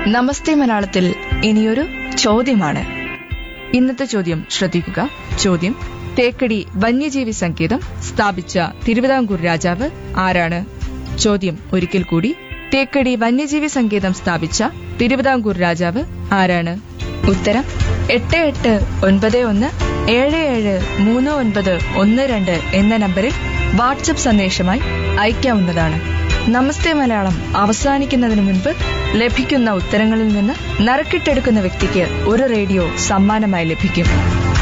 നമസ്തേ മലയാളത്തിൽ ഇനിയൊരു ചോദ്യമാണ് ഇന്നത്തെ ചോദ്യം ശ്രദ്ധിക്കുക ചോദ്യം തേക്കടി വന്യജീവി സങ്കേതം സ്ഥാപിച്ച തിരുവിതാംകൂർ രാജാവ് ആരാണ് ചോദ്യം ഒരിക്കൽ കൂടി തേക്കടി വന്യജീവി സങ്കേതം സ്ഥാപിച്ച തിരുവിതാംകൂർ രാജാവ് ആരാണ് ഉത്തരം എട്ട് എട്ട് ഒൻപത് ഒന്ന് ഏഴ് ഏഴ് മൂന്ന് ഒൻപത് ഒന്ന് രണ്ട് എന്ന നമ്പറിൽ വാട്സപ്പ് സന്ദേശമായി അയക്കാവുന്നതാണ് നമസ്തേ മലയാളം അവസാനിക്കുന്നതിന് മുൻപ് ലഭിക്കുന്ന ഉത്തരങ്ങളിൽ നിന്ന് നറുക്കിട്ടെടുക്കുന്ന വ്യക്തിക്ക് ഒരു റേഡിയോ സമ്മാനമായി ലഭിക്കും